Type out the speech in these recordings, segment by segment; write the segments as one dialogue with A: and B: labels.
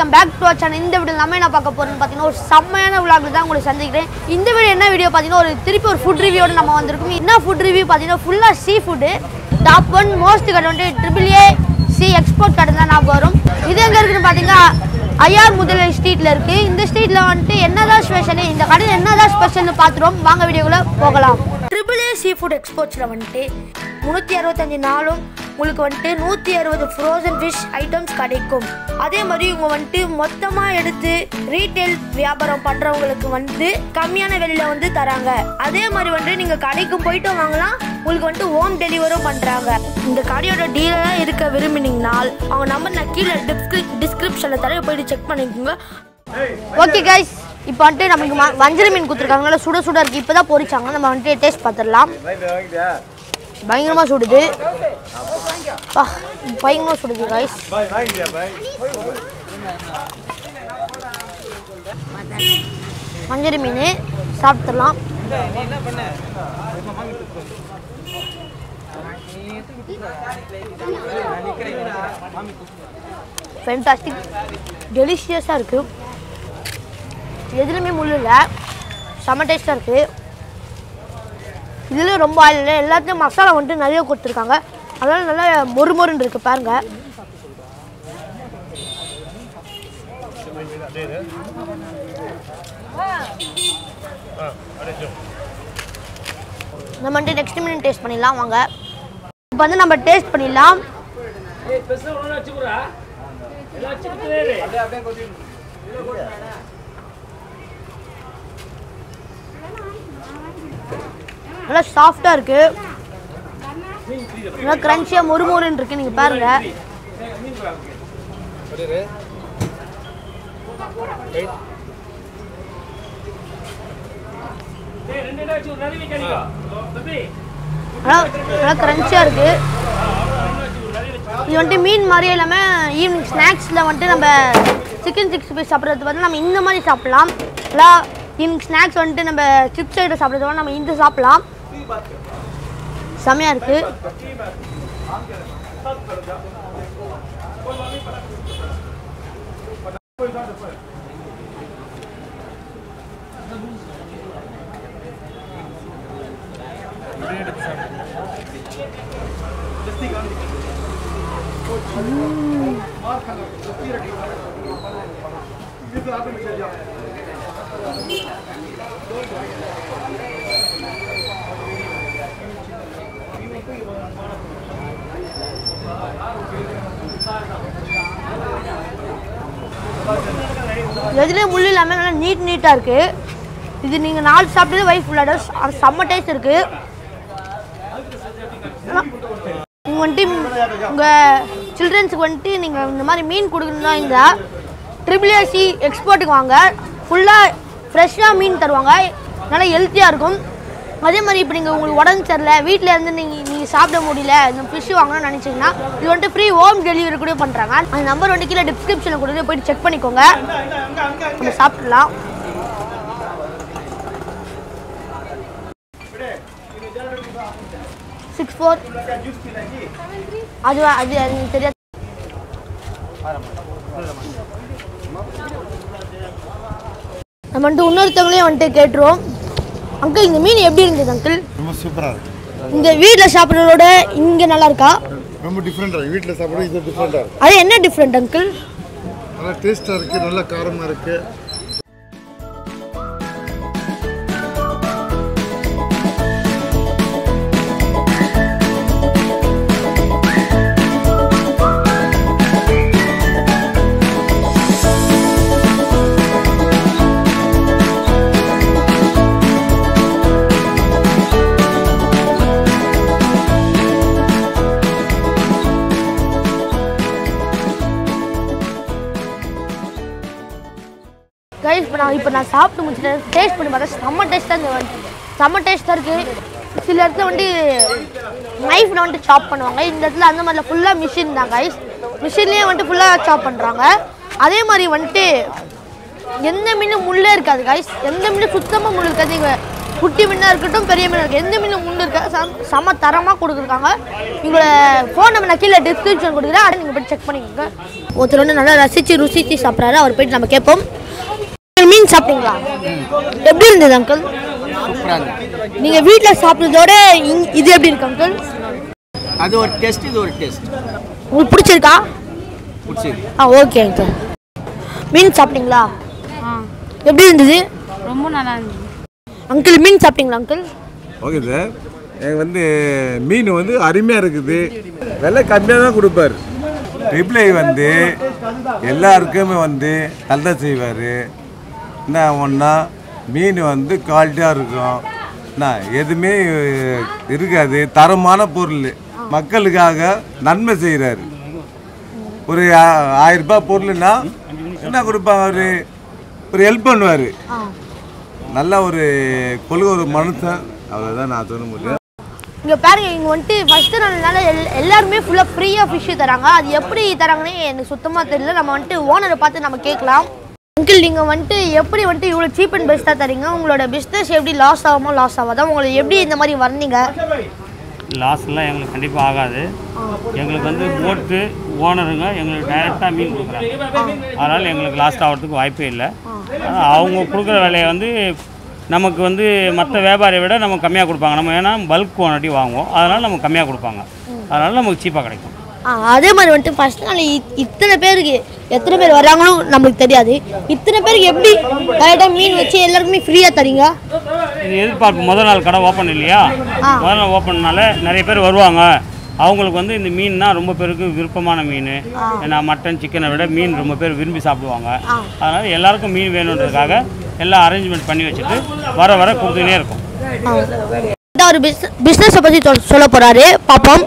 A: Welcome back to channel இந்த video நம்ம என்ன பார்க்க போறோம்னு பார்த்தீங்கன்னா ஒரு செம்மையான விளாக் தான் உங்களை சந்திக்கிறேன் இந்த வீடியோ என்ன வீடியோ பார்த்தீங்கன்னா ஒரு திருப்பி ஒரு ஃபுட் ரிவ்யூவோட நம்ம வந்திருக்கோம் என்ன ஃபுட் ரிவ்யூ பார்த்தீங்கன்னா ஃபுல்லாக சீ ஃபுட்டு டாப் ஒன் மோஸ்ட் கடை வந்து ட்ரிபிள் ஏ சி எக்ஸ்போர்ட் கடை தான் ஞாபகம் வரும் இது எங்கே இருக்குன்னு பார்த்தீங்கன்னா ஐஆர் முதலை ஸ்ட்ரீட்டில் இருக்குது இந்த ஸ்ட்ரீட்டில் வந்துட்டு என்னதான் ஸ்பெஷல் இந்த கடையில் என்னதான் ஸ்பெஷல்னு பார்த்துருவோம் வாங்க வீடியோக்குள்ளே போகலாம் ட்ரிபிள் ஏ சீ ஃபுட் எக்ஸ்போர்ட்ஸில் வந்துட்டு முந்நூற்றி அறுபத்தஞ்சு நாளும் உங்களுக்கு வந்துட்டு நூற்றி அறுபது ஃப்ரோசன் ஃபிஷ் ஐட்டம்ஸ் கிடைக்கும் அதே மாதிரி இவங்க வந்துட்டு மொத்தமாக எடுத்து ரீட்டைல் வியாபாரம் பண்ணுறவங்களுக்கு வந்து கம்மியான விலையில வந்து தராங்க அதே மாதிரி வந்துட்டு நீங்கள் கடைக்கு போயிட்டு வாங்கலாம் உங்களுக்கு வந்துட்டு ஹோம் டெலிவரும் பண்ணுறாங்க இந்த கடையோட டீலராக இருக்க விரும்பினீங்கனால் அவங்க நம்பர் நான் கீழே டிஸ்கிரி டிஸ்கிரிப்ஷனில் தர போயிட்டு செக் பண்ணிக்கோங்க ஓகே கைஸ் இப்போ வந்துட்டு நமக்கு ம- வஞ்சர மீன் கொடுத்துருக்காங்க நல்லா சுட சுட இருக்கு இப்போ தான் பொரிச்சாங்க நம்ம வந்துட்டு டேஸ்ட் பார்த்துடலாம் பயங்கரமா சுடுது பா, பயங்கரமா சுடுது கைஸ் மஞ்சள் மீன் சாப்பிட்டுலாம் ஃபென்டாஸ்டிக் டெலிஷியஸாக இருக்குது எதுலையுமே முள் இல்லை செம்ம டேஸ்ட்டாக இருக்குது இதில் ரொம்ப ஆயில் இல்லை எல்லாத்தையும் மசாலா வந்துட்டு நிறைய கொடுத்துருக்காங்க அதனால நல்லா மொறு மொறுன்னு இருக்கு பாருங்க நம்ம வந்துட்டு நெக்ஸ்ட் மினிட் டேஸ்ட் பண்ணிடலாம் வாங்க இப்போ வந்து நம்ம டேஸ்ட் பண்ணிடலாம் நல்லா சாஃப்டாக இருக்கு நல்லா கிரன்ச்சியாக மொறு மொறுன்னு இருக்கு நீங்கள் பாருங்க நல்லா நல்லா கிரன்ச்சியாக இருக்கு இது வந்துட்டு மீன் மாதிரியே இல்லாமல் ஈவினிங் ஸ்நாக்ஸில் வந்துட்டு நம்ம சிக்கன் சிக்ஸ்டி ஃபைவ் சாப்பிட்றது வந்து நம்ம இந்த மாதிரி சாப்பிட்லாம் நல்லா ஈவினிங் ஸ்நாக்ஸ் வந்துட்டு நம்ம சிப்ஸ் ஐட்டம் சாப்பிட்றது வந்து நம்ம இந்த சாப்பிட்லாம் செமையாக இருக்குது எதுலேயும் முள் இல்லாமல் நல்லா நீட் நீட்டாக இருக்குது இது நீங்கள் நாலு சாப்பிட்டது வைஃப் ஃபுல்லாக அது செம்ம டேஸ்ட் இருக்குது நீங்கள் வந்துட்டு உங்கள் சில்ட்ரன்ஸுக்கு வந்துட்டு நீங்கள் இந்த மாதிரி மீன் கொடுக்கணும்னா இந்த ட்ரிபிள் ஏசி எக்ஸ்போர்ட்டுக்கு வாங்க ஃபுல்லாக ஃப்ரெஷ்ஷாக மீன் தருவாங்க நல்லா ஹெல்த்தியாக இருக்கும் அதே மாதிரி இப்போ நீங்கள் உங்களுக்கு உடம்பு சரியில்லை வீட்டில் இருந்து நீங்கள் நீங்கள் சாப்பிட முடியல இந்த ஃபிஷ் வாங்கணும்னு நினச்சிங்கன்னா இது வந்துட்டு ஃப்ரீ ஹோம் டெலிவரி கூட பண்ணுறாங்க அந்த நம்பர் வந்துட்டு கீழே டிஸ்கிரிப்ஷனில் கொடுத்து போயிட்டு செக் பண்ணிக்கோங்க நம்ம சாப்பிடலாம் சிக்ஸ் ஃபோர் அது அது அது எனக்கு தெரியாது நம்ம வந்துட்டு இன்னொருத்தவங்களையும் வந்துட்டு கேட்டுருவோம் அங்கிள் இந்த மீன் எப்படி இருந்தது அங்கிள்
B: ரொம்ப சூப்பராக இருக்கு
A: இந்த வீட்டில் சாப்பிட்றதோட இங்கே நல்லா இருக்கா
B: ரொம்ப டிஃப்ரெண்டாக இருக்கு வீட்டில் சாப்பிட இது டிஃப்ரெண்டாக இருக்கு
A: அது என்ன டிஃப்ரெண்ட் அங்கிள்
B: நல்லா டேஸ்ட்டாக இருக்குது நல்லா காரமாக இருக்குது
A: கைஸ் இப்போ நான் இப்போ நான் சாப்பிட்டு முடிச்சுட்டேன் டேஸ்ட் பண்ணி பார்த்தா செம்ம டேஸ்ட்டாக இருந்தது செம்ம டேஸ்ட்டாக இருக்குது சில இடத்துல வந்துட்டு நைஃப்பில் வந்துட்டு சாப் பண்ணுவாங்க இந்த இடத்துல அந்த மாதிரில ஃபுல்லாக மிஷின் தான் கைஸ் மிஷின்லேயே வந்துட்டு ஃபுல்லாக சாப் பண்ணுறாங்க அதே மாதிரி வந்துட்டு எந்த மீனும் முள்ளே இருக்காது கைஸ் எந்த மீனும் சுத்தமாக முள் இருக்காது நீங்கள் குட்டி மீனாக இருக்கட்டும் பெரிய மீனாக இருக்கட்டும் எந்த மீன் முன்னு இருக்க சம் செம தரமாக கொடுத்துருக்காங்க எங்களோட ஃபோன் நம்பர் நான் கீழே டிஸ்கிரிப்ஷன் கொடுக்குறேன் அதை நீங்கள் போய் செக் பண்ணிக்கோங்க ஒருத்தர் வந்து நல்லா ரசித்து ருசித்து சாப்பிட்றாரு அவர் போயிட்டு நம்ம கேட்போம் மீன் சாப்பிட்டீங்களா எப்படி இருந்தது அங்கிள் நீங்கள் வீட்டில் சாப்பிட்றதோட இங் இது எப்படி இருக்கு அங்கிள்
C: அது ஒரு டெஸ்ட் இது ஒரு டெஸ்ட்
A: உங்களுக்கு பிடிச்சிருக்கா
C: பிடிச்சிருக்கு
A: ஆ ஓகே அங்கிள் மீன் சாப்பிட்டீங்களா எப்படி இருந்தது
D: ரொம்ப நல்லா இருந்துச்சு
A: அங்கிள் மீன் சாப்பிட்டீங்களா அங்கிள்
E: ஓகே சார் எனக்கு வந்து மீன் வந்து அருமையாக இருக்குது விலை கம்மியாக தான் கொடுப்பார் ட்ரிபிள் ஐ வந்து எல்லாருக்குமே வந்து நல்லா செய்வார் என்ன ஒன்றா மீன் வந்து குவாலிட்டியாக இருக்கும் என்ன எதுவுமே இருக்காது தரமான பொருள் மக்களுக்காக நன்மை செய்கிறாரு ஒரு ஆ- ஆயிரம் ரூபாய் பொருள்னா என்ன கொடுப்பாங்க அவர் ஒரு ஹெல்ப் பண்ணுவார் நல்ல ஒரு கொள்கை ஒரு மனுஷன் அவ்வளோதான் நான் சொல்ல முடியும்
A: இங்கே பாருங்க இங்கே வந்துட்டு ஃபஸ்ட்டு நாள் எல் எல்லாருமே ஃபுல்லாக ஃப்ரீயாக ஃபிஷ்ஷு தராங்க அது எப்படி தராங்கன்னு எனக்கு சுத்தமாக தெரியல நம்ம வந்துட்டு ஓனரை பார்த்து நம்ம கேட்கலாம் அங்கிள் நீங்கள் வந்துட்டு எப்படி வந்துட்டு இவ்வளோ சீப் அண்ட் பெஸ்ட்டாக தரீங்க உங்களோட பிஸ்னஸ் எப்படி லாஸ் ஆகாமோ லாஸ் ஆகாதா உங்களை எப்படி இந்த மாதிரி வந்தீங்க
F: லாஸ்லாம் எங்களுக்கு கண்டிப்பாக ஆகாது எங்களுக்கு வந்து போட்டு ஓனருங்க எங்களுக்கு டைரெக்டாக மீன் கொடுக்குறாங்க அதனால் எங்களுக்கு லாஸ்ட் ஆகிறதுக்கு வாய்ப்பே இல்லை ஆனா, அவங்க கொடுக்குற விலையை வந்து நமக்கு வந்து மற்ற வியாபாரியை விட நம்ம கம்மியாக கொடுப்பாங்க நம்ம ஏன்னா பல்க் குவான்டிட்டி வாங்குவோம் அதனால் நமக்கு கம்மியாக கொடுப்பாங்க அதனால் நமக்கு சீப்பாக கிடைக்கும்
A: ஆ அதே மாதிரி வந்துட்டு ஃபஸ்ட் நாள் இ- இத்தனை பேருக்கு எத்தனை பேர் வர்றாங்களோ நம்மளுக்கு தெரியாது இத்தனை பேருக்கு எப்படி கரெக்டாக மீன் வச்சு எல்லாருக்குமே ஃப்ரீயாக தரீங்க
F: இது எதிர்பார்ப்பு முதல் நாள் கடை ஓப்பன் இல்லையா
A: ஆ.
F: முதல் நாள் ஓப்பன்னால நிறைய பேர் வருவாங்க அவங்களுக்கு வந்து இந்த மீன்னா ரொம்ப பேருக்கு விருப்பமான மீன் ஏன்னா மட்டன் சிக்கனை விட மீன் ரொம்ப பேர் விரும்பி சாப்பிடுவாங்க அதனால் எல்லாருக்கும் மீன் வேணுன்றதுக்காக எல்லாம் அரேஞ்ச்மெண்ட் பண்ணி வச்சுட்டு வர வர கொடுத்துக்கினே இருக்கும்
A: இந்த ஒரு பிஸ் பிஸ்னஸை பற்றி சொல்ல போகிறாரு பார்ப்போம்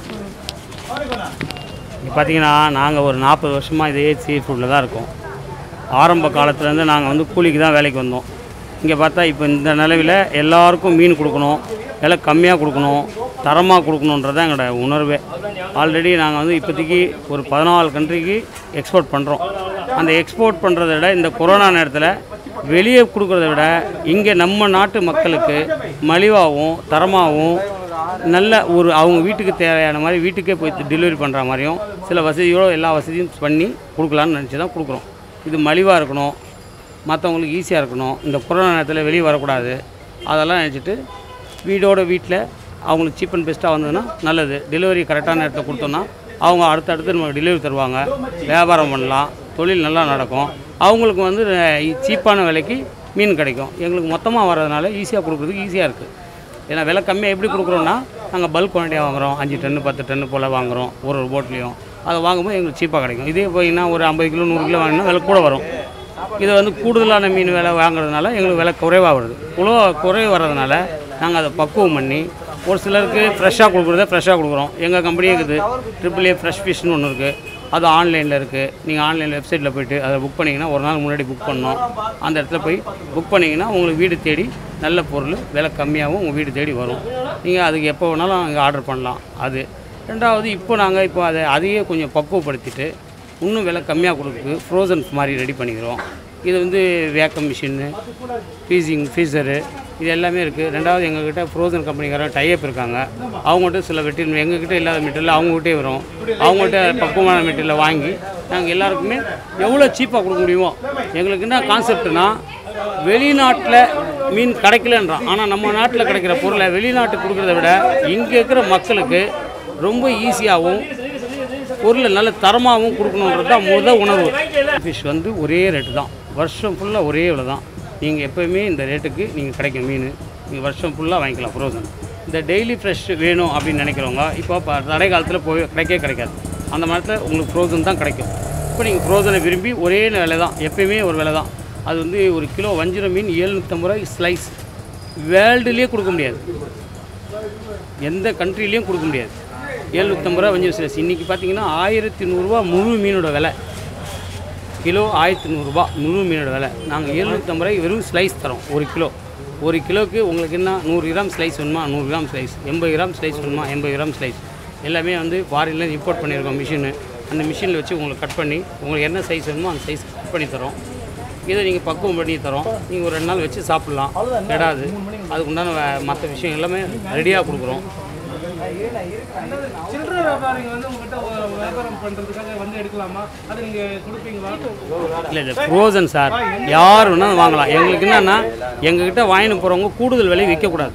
F: இப்போ பார்த்தீங்கன்னா நாங்கள் ஒரு நாற்பது வருஷமாக இதே சீ ஃபுட்டில் தான் இருக்கோம் ஆரம்ப காலத்துலேருந்து நாங்கள் வந்து கூலிக்கு தான் வேலைக்கு வந்தோம் இங்கே பார்த்தா இப்போ இந்த நிலவில் எல்லாருக்கும் மீன் கொடுக்கணும் விலை கம்மியாக கொடுக்கணும் தரமாக கொடுக்கணுன்றது தான் எங்களோட உணர்வே ஆல்ரெடி நாங்கள் வந்து இப்போதைக்கு ஒரு பதினாலு கண்ட்ரிக்கு எக்ஸ்போர்ட் பண்ணுறோம் அந்த எக்ஸ்போர்ட் பண்ணுறத விட இந்த கொரோனா நேரத்தில் வெளியே கொடுக்குறத விட இங்கே நம்ம நாட்டு மக்களுக்கு மலிவாகவும் தரமாகவும் நல்ல ஒரு அவங்க வீட்டுக்கு தேவையான மாதிரி வீட்டுக்கே போய் டெலிவரி பண்ணுற மாதிரியும் சில வசதிகளோ எல்லா வசதியும் பண்ணி கொடுக்கலான்னு நினச்சி தான் கொடுக்குறோம் இது மலிவாக இருக்கணும் மற்றவங்களுக்கு ஈஸியாக இருக்கணும் இந்த கொரோனா நேரத்தில் வெளியே வரக்கூடாது அதெல்லாம் நினச்சிட்டு வீடோட வீட்டில் அவங்களுக்கு சீப் அண்ட் பெஸ்ட்டாக வந்ததுன்னா நல்லது டெலிவரி கரெக்டான நேரத்தில் கொடுத்தோன்னா அவங்க அடுத்தடுத்து நமக்கு டெலிவரி தருவாங்க வியாபாரம் பண்ணலாம் தொழில் நல்லா நடக்கும் அவங்களுக்கு வந்து சீப்பான விலைக்கு மீன் கிடைக்கும் எங்களுக்கு மொத்தமாக வர்றதுனால ஈஸியாக கொடுக்குறதுக்கு ஈஸியாக இருக்குது ஏன்னா விலை கம்மியாக எப்படி கொடுக்குறோன்னா நாங்கள் பல்க் குவான்டிட்டியாக வாங்குறோம் அஞ்சு டன்னு பத்து டன்னு போல் வாங்குறோம் ஒரு ஒரு போட்லேயும் அதை வாங்கும்போது எங்களுக்கு சீப்பாக கிடைக்கும் இதே போயின்னா ஒரு ஐம்பது கிலோ நூறு கிலோ வாங்கினா விலை கூட வரும் இது வந்து கூடுதலான மீன் விலை வாங்குறதுனால எங்களுக்கு விலை குறைவாக வருது குளோ குறைவு வர்றதுனால நாங்கள் அதை பக்குவம் பண்ணி ஒரு சிலருக்கு ஃப்ரெஷ்ஷாக கொடுக்குறத ஃப்ரெஷ்ஷாக கொடுக்குறோம் எங்கள் கம்பெனியே இருக்குது ட்ரிபிள் ஏ ஃப்ரெஷ் ஃபிஷ்னு ஒன்று இருக்குது அது ஆன்லைனில் இருக்குது நீங்கள் ஆன்லைன் வெப்சைட்டில் போயிட்டு அதை புக் பண்ணிங்கன்னா ஒரு நாள் முன்னாடி புக் பண்ணணும் அந்த இடத்துல போய் புக் பண்ணிங்கன்னா உங்களுக்கு வீடு தேடி நல்ல பொருள் விலை கம்மியாகவும் உங்கள் வீடு தேடி வரும் நீங்கள் அதுக்கு எப்போ வேணாலும் அங்கே ஆர்டர் பண்ணலாம் அது ரெண்டாவது இப்போ நாங்கள் இப்போ அதை அதையே கொஞ்சம் பக்குவப்படுத்திட்டு இன்னும் விலை கம்மியாக கொடுக்கு ஃப்ரோசன் மாதிரி ரெடி பண்ணிக்கிறோம் இது வந்து வேக்கம் மிஷின்னு ஃபீஸிங் ஃபீஸரு இது எல்லாமே இருக்குது ரெண்டாவது எங்ககிட்ட ஃப்ரோசன் கம்பெனிக்காரங்க டைப் இருக்காங்க அவங்ககிட்ட சில மெட்டீரியல் எங்ககிட்ட இல்லாத மெட்டீரியல் அவங்ககிட்டே வரும் அவங்ககிட்ட பக்குவமான மெட்டீரியலை வாங்கி நாங்கள் எல்லாருக்குமே எவ்வளோ சீப்பாக கொடுக்க முடியுமோ எங்களுக்கு என்ன கான்செப்ட்னா வெளிநாட்டில் மீன் கிடைக்கலன்றான் ஆனால் நம்ம நாட்டில் கிடைக்கிற பொருளை வெளிநாட்டுக்கு கொடுக்குறத விட இங்கே இருக்கிற மக்களுக்கு ரொம்ப ஈஸியாகவும் பொருளை நல்ல தரமாகவும் கொடுக்கணுன்றது தான் முத உணர்வு ஃபிஷ் வந்து ஒரே ரேட்டு தான் வருஷம் ஃபுல்லாக ஒரே விலை தான் நீங்கள் எப்போயுமே இந்த ரேட்டுக்கு நீங்கள் கிடைக்கும் மீன் நீங்கள் வருஷம் ஃபுல்லாக வாங்கிக்கலாம் ஃப்ரோசன் இந்த டெய்லி ஃப்ரெஷ் வேணும் அப்படின்னு நினைக்கிறவங்க இப்போ ப- தடை காலத்தில் போய் கிடைக்கவே கிடைக்காது அந்த நேரத்தில் உங்களுக்கு ஃப்ரோசன் தான் கிடைக்கும் இப்போ நீங்கள் ஃப்ரோசனை விரும்பி ஒரே விலை தான் எப்பயுமே ஒரு விலை தான் அது வந்து ஒரு கிலோ வஞ்சிர மீன் ஏழ்நூற்றம்பது ரூபாய் ஸ்லைஸ் வேர்ல்டுலேயே கொடுக்க முடியாது எந்த கண்ட்ரிலையும் கொடுக்க முடியாது ஏழ்நூற்றம்பது ரூபா வஞ்சி ஸ்லைஸ் இன்றைக்கி பார்த்தீங்கன்னா ஆயிரத்தி நூறுரூவா முழு மீனோட விலை கிலோ ஆயிரத்தி நூறுரூபா முழு மீனோட விலை நாங்கள் ஏழ்நூற்றம்பது ரூபாய்க்கு வெறும் ஸ்லைஸ் தரோம் ஒரு கிலோ ஒரு கிலோக்கு உங்களுக்கு என்ன நூறு கிராம் ஸ்லைஸ் வேணுமா நூறு கிராம் ஸ்லைஸ் எண்பது கிராம் ஸ்லைஸ் வேணுமா எண்பது கிராம் ஸ்லைஸ் எல்லாமே வந்து ஃபாரின்ல இம்போர்ட் பண்ணியிருக்கோம் மிஷினு அந்த மிஷினில் வச்சு உங்களுக்கு கட் பண்ணி உங்களுக்கு என்ன சைஸ் வேணுமோ அந்த சைஸ் கட் பண்ணி தரோம் இதை நீங்கள் பக்குவம் பண்ணி தரோம் நீங்கள் ஒரு ரெண்டு நாள் வச்சு சாப்பிட்லாம் கெடாது அதுக்கு உண்டான மற்ற விஷயம் எல்லாமே ரெடியாக கொடுக்குறோம்
D: சில்லறை வியாபாரிங்க வந்து உங்ககிட்ட ஒரு வியாபாரம் பண்றதுக்காக வந்து எடுக்கலாமா அது நீங்க கொடுப்பீங்களா
F: இல்லை இல்லை ஃப்ரோசன் சார் யார் வேணாலும் வாங்கலாம் எங்களுக்கு என்னென்னா எங்ககிட்ட வாங்கிட்டு போகிறவங்க கூடுதல் விலை விற்கக்கூடாது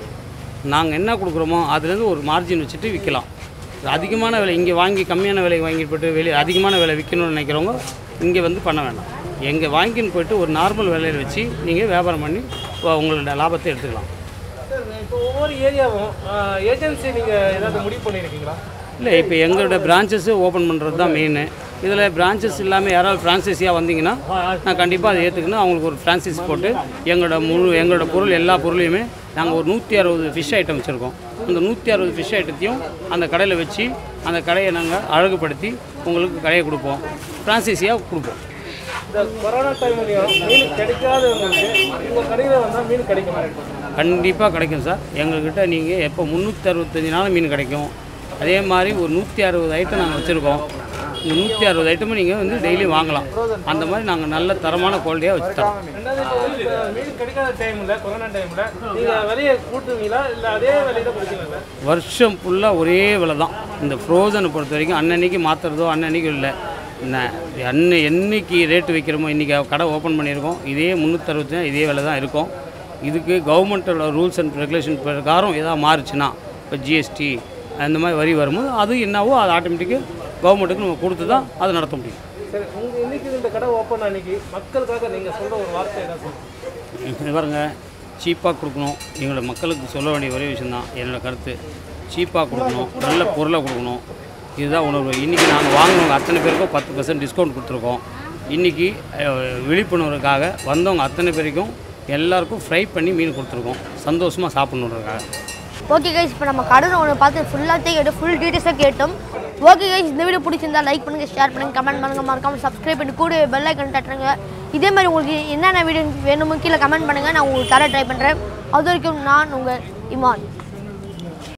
F: நாங்கள் என்ன கொடுக்குறோமோ அதுலேருந்து ஒரு மார்ஜின் வச்சுட்டு விற்கலாம் அதிகமான விலை இங்கே வாங்கி கம்மியான விலை வாங்கிட்டு போயிட்டு வெளியே அதிகமான விலை விற்கணும்னு நினைக்கிறவங்க இங்கே வந்து பண்ண வேண்டாம் எங்கே வாங்கின்னு போயிட்டு ஒரு நார்மல் விலையில் வச்சு நீங்கள் வியாபாரம் பண்ணி உ- உங்களோட லாபத்தை எடுத்துக்கலாம்
D: இப்போ ஒவ்வொரு ஏரியாவும் ஏஜென்சி நீங்க ஏதாவது முடிவு பண்ணியிருக்கீங்களா
F: இல்லை இப்போ எங்களோட பிரான்ச்சஸ் ஓப்பன் பண்ணுறது தான் மெயின் இதில் பிரான்ச்சஸ் இல்லாமல் யாராவது ஃப்ரான்ச்சைஸியாக வந்தீங்கன்னா நான் கண்டிப்பாக அதை ஏற்றுக்கணும் அவங்களுக்கு ஒரு ஃப்ரான்ச்சைஸ் போட்டு எங்களோட முழு எங்களோட பொருள் எல்லா பொருளையுமே நாங்கள் ஒரு நூற்றி அறுபது ஃபிஷ் ஐட்டம் வச்சுருக்கோம் அந்த நூற்றி அறுபது ஃபிஷ் ஐட்டத்தையும் அந்த கடையில் வச்சு அந்த கடையை நாங்கள் அழகுபடுத்தி உங்களுக்கு கடையை கொடுப்போம் ஃப்ரான்ச்சைஸியாக கொடுப்போம்
D: இந்த கொரோனா டைம்லயும் மீன் கிடைக்காதவங்களுக்கு உங்க கடையில வந்தா மீன் கிடைக்குமா
F: கண்டிப்பாக கிடைக்கும் சார் எங்கள்கிட்ட நீங்கள் எப்போ முந்நூற்றி அறுபத்தஞ்சு நாள் மீன் கிடைக்கும் அதே மாதிரி ஒரு நூற்றி அறுபது ஐட்டம் நாங்கள் வச்சுருக்கோம் இந்த நூற்றி அறுபது ஐட்டமும் நீங்கள் வந்து டெய்லி வாங்கலாம் அந்த மாதிரி நாங்கள் நல்ல தரமான குவாலிட்டியாக வச்சு தரோம்
D: ரெண்டாவது இப்போ வந்து இப்ப மீன் கிடைக்காத டைம்ல கொரோனா டைம்ல நீங்க விலையை கூட்டுவீங்களா இல்ல அதே விலையில கொடுக்கீங்களா
F: வருஷம் ஃபுல்லாக ஒரே விலை தான் இந்த ஃப்ரோசனை பொறுத்த வரைக்கும் அன்னன்னைக்கு மாற்றுறதோ அன்னன்னைக்கு இல்லை என்ன அன்னை என்னைக்கு ரேட்டு வைக்கிறோமோ இன்றைக்கி கடை ஓப்பன் பண்ணியிருக்கோம் இதே முந்நூற்றறுபத்தி இதே விலை தான் இருக்கும் இதுக்கு கவர்மெண்ட்டோட ரூல்ஸ் அண்ட் ரெகுலேஷன் பிரகாரம் ஏதாவது மாறுச்சுன்னா இப்போ ஜிஎஸ்டி அந்த மாதிரி வரி வரும்போது அது என்னவோ அது ஆட்டோமேட்டிக்காக கவர்மெண்ட்டுக்கு நம்ம கொடுத்து தான் அதை நடத்த முடியும்
D: சரி உங்க இன்னைக்கு இந்த கடை ஓப்பன் அன்னைக்கு மக்களுக்காக நீங்க சொல்ற ஒரு வார்த்தை ஏதாவது சொல்லுங்க
F: இது பாருங்க சீப்பாக கொடுக்கணும் எங்களோட மக்களுக்கு சொல்ல வேண்டிய ஒரே விஷயந்தான் என்னோட கருத்து சீப்பாக கொடுக்கணும் நல்ல பொருளை கொடுக்கணும் இதுதான் உணர்வு இன்றைக்கி நாங்கள் வாங்கினவங்க அத்தனை பேருக்கும் பத்து பர்சன்ட் டிஸ்கவுண்ட் கொடுத்துருக்கோம் இன்றைக்கி விழிப்புணர்வுக்காக வந்தவங்க அத்தனை பேருக்கும் எல்லாருக்கும் ஃப்ரை பண்ணி மீன் கொடுத்துருக்கோம் சந்தோஷமாக சாப்பிட்ணுன்றதுக்காக
A: ஓகே கைஸ் இப்போ நம்ம கடனை ஒன்று பார்த்து ஃபுல்லாக கேட்டு ஃபுல் டீட்டெயில்ஸாக கேட்டோம் ஓகே கைஸ் இந்த வீடியோ பிடிச்சிருந்தா லைக் பண்ணுங்கள் ஷேர் பண்ணுங்கள் கமெண்ட் பண்ணுங்கள் மறக்காம சப்ஸ்கிரைப் பண்ணி கூட பெல் ஐக்கன் தட்டுறங்க இதே மாதிரி உங்களுக்கு என்னென்ன வீடியோ வேணுமோ கீழே கமெண்ட் பண்ணுங்கள் நான் உங்களுக்கு தர ட்ரை பண்ணுறேன் அது வரைக்கும் நான் உங்கள் இமான்